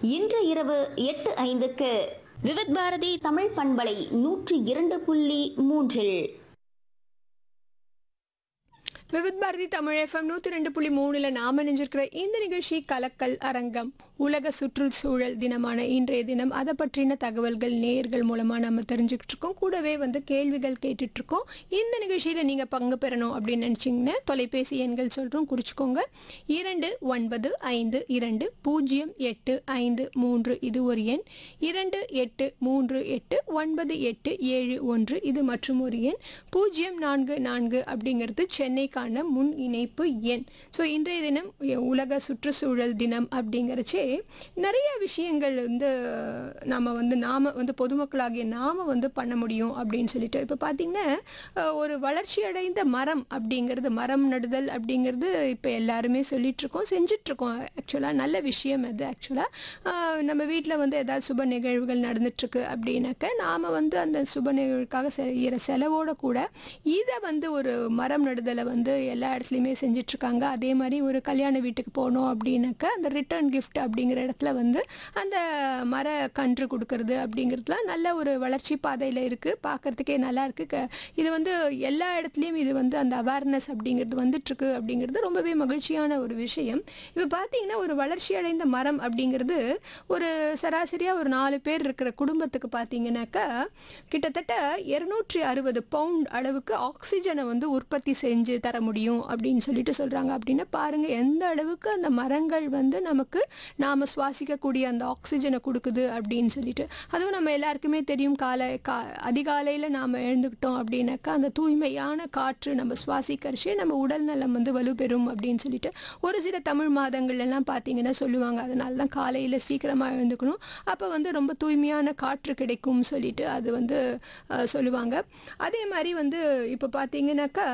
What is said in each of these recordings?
இன்று இரவு எட்டு ஐந்துக்கு விவித் பாரதி தமிழ் பண்பலை நூற்றி இரண்டு புள்ளி மூன்றில் விவித் பாரதி தமிழ் எஃப்எம் நூற்றி ரெண்டு புள்ளி மூணுல நாம நினைஞ்சிருக்கிற இந்த நிகழ்ச்சி கலக்கல் அரங்கம் உலக சுற்றுச்சூழல் தினமான இன்றைய தினம் அதை பற்றின தகவல்கள் நேயர்கள் மூலமாக நம்ம தெரிஞ்சுக்கிட்டு இருக்கோம் கூடவே வந்து கேள்விகள் கேட்டுட்டு இருக்கோம் இந்த நிகழ்ச்சியில் நீங்கள் பங்கு பெறணும் அப்படின்னு நினச்சிங்கன்னா தொலைபேசி எண்கள் சொல்கிறோம் குறிச்சிக்கோங்க இரண்டு ஒன்பது ஐந்து இரண்டு பூஜ்ஜியம் எட்டு ஐந்து மூன்று இது ஒரு எண் இரண்டு எட்டு மூன்று எட்டு ஒன்பது எட்டு ஏழு ஒன்று இது மற்றும் ஒரு எண் பூஜ்ஜியம் நான்கு நான்கு அப்படிங்கிறது சென்னைக்கான முன் இணைப்பு எண் ஸோ இன்றைய தினம் உலக சுற்றுச்சூழல் தினம் அப்படிங்கிறச்சே நிறைய விஷயங்கள் வந்து நம்ம வந்து நாம வந்து பொதுமக்களாகிய நாம வந்து பண்ண முடியும் அப்படின்னு சொல்லிட்டு இப்போ பார்த்தீங்கன்னா அஹ், ஒரு வளர்ச்சி அடைந்த மரம் அப்படிங்கிறது மரம் நடுதல் அப்படிங்கிறது இப்போ எல்லாருமே சொல்லிட்டு இருக்கோம் செஞ்சுட்டு இருக்கோம் ஆக்சுவலாக நல்ல விஷயம் அது ஆக்சுவலாக நம்ம வீட்டில் வந்து ஏதாவது சுப நிகழ்வுகள் நடந்துட்டுருக்கு அப்படின்னாக்க நாம் வந்து அந்த சுப நிகழ்வுக்காக செய்கிற செலவோட கூட இதை வந்து ஒரு மரம் நடுதலை வந்து எல்லா இடத்துலையுமே செஞ்சிட்ருக்காங்க அதே மாதிரி ஒரு கல்யாண வீட்டுக்கு போனோம் அப்படின்னாக்க அந்த ரிட்டர்ன் கிஃப்ட் அப்படிங்கிற இடத்துல வந்து அந்த மர கன்று கொடுக்கறது அப்படிங்கிறதுலாம் நல்ல ஒரு வளர்ச்சி பாதையில் இருக்குது பார்க்குறதுக்கே நல்லா இருக்குது க இது வந்து எல்லா இடத்துலையும் இது வந்து அந்த அவேர்னஸ் அப்படிங்கிறது வந்துட்டுருக்கு அப்படிங்கிறது ரொம்பவே மகிழ்ச்சியான ஒரு விஷயம் இப்போ பார்த்தீங்கன்னா ஒரு வளர்ச்சி அடைந்த மரம் அப்படிங்கிறது ஒரு சராசரியாக ஒரு நாலு பேர் இருக்கிற குடும்பத்துக்கு பார்த்தீங்கன்னாக்கா கிட்டத்தட்ட இருநூற்றி அறுபது பவுண்ட் அளவுக்கு ஆக்சிஜனை வந்து உற்பத்தி செஞ்சு தர முடியும் அப்படின்னு சொல்லிட்டு சொல்கிறாங்க அப்படின்னா பாருங்கள் எந்த அளவுக்கு அந்த மரங்கள் வந்து நமக்கு நாம் சுவாசிக்கக்கூடிய அந்த ஆக்சிஜனை கொடுக்குது அப்படின்னு சொல்லிட்டு அதுவும் நம்ம எல்லாருக்குமே தெரியும் காலை கா அதிகாலையில் நாம் எழுந்துக்கிட்டோம் அப்படின்னாக்கா அந்த தூய்மையான காற்று நம்ம சுவாசிக்கிறச்சே நம்ம உடல் நலம் வந்து வலுப்பெறும் அப்படின்னு சொல்லிட்டு ஒரு சில தமிழ் மாதங்கள் எல்லாம் பார்த்தீங்கன்னா சொல்லுவாங்க அதனால தான் காலையில் சீக்கிரமாக எழுந்துக்கணும் அப்போ வந்து ரொம்ப தூய்மையான காற்று கிடைக்கும் சொல்லிட்டு அது வந்து அஹ், சொல்லுவாங்க அதே மாதிரி வந்து இப்போ பார்த்தீங்கன்னாக்கா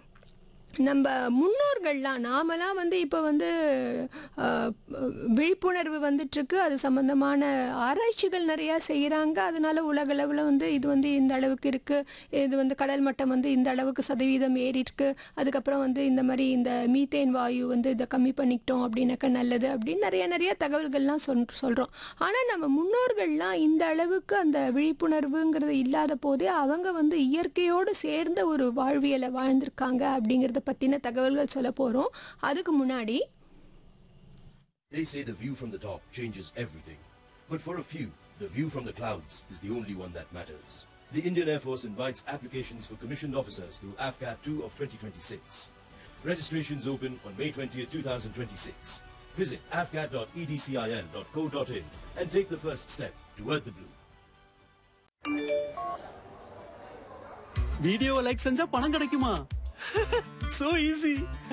நம்ம முன்னோர்கள்லாம் நாமெல்லாம் வந்து இப்போ வந்து அஹ், விழிப்புணர்வு வந்துட்டுருக்கு அது சம்மந்தமான ஆராய்ச்சிகள் நிறையா செய்கிறாங்க அதனால உலகளவில் வந்து இது வந்து இந்த அளவுக்கு இருக்குது இது வந்து கடல் மட்டம் வந்து இந்த அளவுக்கு சதவீதம் ஏறிருக்கு அதுக்கப்புறம் வந்து இந்த மாதிரி இந்த மீத்தேன் வாயு வந்து இதை கம்மி பண்ணிக்கிட்டோம் அப்படின்னாக்கா நல்லது அப்படின்னு நிறைய நிறைய தகவல்கள்லாம் சொல் சொல்கிறோம் ஆனால் நம்ம முன்னோர்கள்லாம் இந்த அளவுக்கு அந்த விழிப்புணர்வுங்கிறது இல்லாத போதே அவங்க வந்து இயற்கையோடு சேர்ந்த ஒரு வாழ்வியலை வாழ்ந்திருக்காங்க அப்படிங்கிறத பற்றின தகவல்கள் சொல்ல போகிறோம் அதுக்கு முன்னாடி They say the view from the top changes everything. But for a few, the view from the clouds is the only one that matters. The Indian Air Force invites applications for commissioned officers through AFCAT 2 of 2026. Registrations open on May 20th, 2026. Visit afcat.edcil.co.in and take the first step toward the blue. வீடியோவை like செஞ்சா பணம் கிடைக்குமா so easy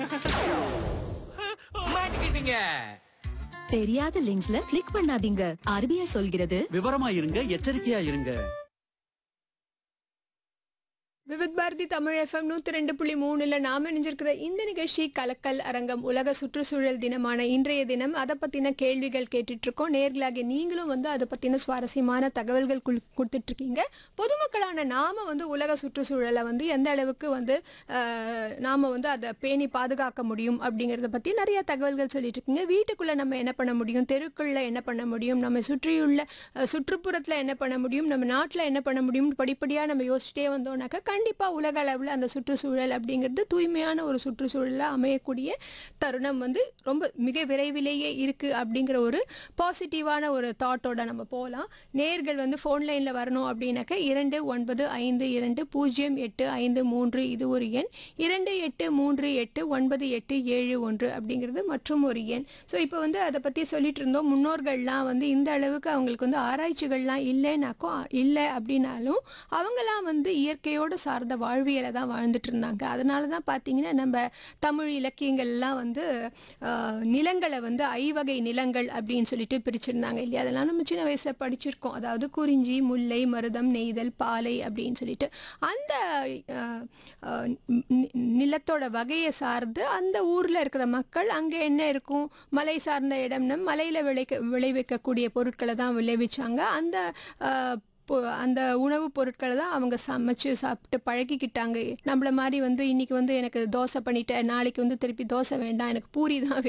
மாட்டிக்கிட்டீங்க தெரியாத லிங்க்ஸ்ல click பண்ணாதீங்க RBI சொல்கிறது விவரமா இருங்க எச்சரிக்கையா இருங்க விவித் பாரதி தமிழ் எஃப்எம் நூற்றி ரெண்டு புள்ளி மூணுல நாம இணைஞ்சிருக்கிற இந்த நிகழ்ச்சி கலக்கல் அரங்கம் உலக சுற்றுச்சூழல் தினமான இன்றைய தினம் அதை பற்றின கேள்விகள் கேட்டுட்டு இருக்கோம் நேர்களாகிய நீங்களும் வந்து அதை பற்றின சுவாரஸ்யமான தகவல்கள் குள்- கொடுத்துட்டு இருக்கீங்க பொதுமக்களான நாம வந்து உலக சுற்றுச்சூழலை வந்து எந்த அளவுக்கு வந்து ஆஹ், நாம வந்து அதை பேணி பாதுகாக்க முடியும் அப்படிங்கிறத பற்றி நிறைய தகவல்கள் சொல்லிட்டு இருக்கீங்க வீட்டுக்குள்ளே நம்ம என்ன பண்ண முடியும் தெருக்குள்ள என்ன பண்ண முடியும் நம்ம சுற்றியுள்ள அஹ், சுற்றுப்புறத்தில் என்ன பண்ண முடியும் நம்ம நாட்டில் என்ன பண்ண முடியும் படிப்படியாக நம்ம யோசிச்சிட்டே வந்தோம்னாக்கா கண்டிப்பாக உலக அளவில் அந்த சுற்றுச்சூழல் அப்படிங்கிறது தூய்மையான ஒரு சுற்றுச்சூழலாக அமையக்கூடிய தருணம் வந்து ரொம்ப மிக விரைவிலேயே இருக்குது அப்படிங்கிற ஒரு பாசிட்டிவான ஒரு தாட்டோட நம்ம போகலாம் நேர்கள் வந்து ஃபோன் லைனில் வரணும் அப்படின்னாக்கா இரண்டு ஒன்பது ஐந்து இரண்டு பூஜ்ஜியம் எட்டு ஐந்து மூன்று இது ஒரு எண் இரண்டு எட்டு மூன்று எட்டு ஒன்பது எட்டு ஏழு ஒன்று அப்படிங்கிறது மற்றும் ஒரு எண் ஸோ இப்போ வந்து அதை பற்றி சொல்லிட்டு இருந்தோம் முன்னோர்கள்லாம் வந்து இந்த அளவுக்கு அவங்களுக்கு வந்து ஆராய்ச்சிகள்லாம் இல்லைனாக்கோ இல்லை அப்படின்னாலும் அவங்களாம் வந்து இயற்கையோடு சார்ந்த வாழ்வியலை தான் வாழ்ந்துட்டு இருந்தாங்க அதனால தான் பார்த்தீங்கன்னா நம்ம தமிழ் இலக்கியங்கள்லாம் வந்து ஆஹ், நிலங்களை வந்து ஐவகை நிலங்கள் அப்படின்னு சொல்லிட்டு பிரிச்சிருந்தாங்க இல்லையா அதெல்லாம் நம்ம சின்ன வயசில் படிச்சிருக்கோம் அதாவது குறிஞ்சி முல்லை மருதம் நெய்தல் பாலை அப்படின்னு சொல்லிட்டு அந்த ஆஹ், ஆஹ், நி- நிலத்தோட வகையை சார்ந்து அந்த ஊரில் இருக்கிற மக்கள் அங்கே என்ன இருக்கும் மலை சார்ந்த இடம்னா மலையில் விளைக்க விளைவிக்கக்கூடிய பொருட்களை தான் விளைவிச்சாங்க அந்த ஆஹ், பொ- அந்த உணவுப் பொருட்களை தான் அவங்க சமைச்சு சாப்பிட்டு பழகிக்கிட்டாங்க நம்மள மாதிரி வந்து இன்னைக்கு வந்து எனக்கு தோசை பண்ணிட்டேன் நாளைக்கு வந்து திருப்பி தோசை வேண்டாம் எனக்கு பூரி தான்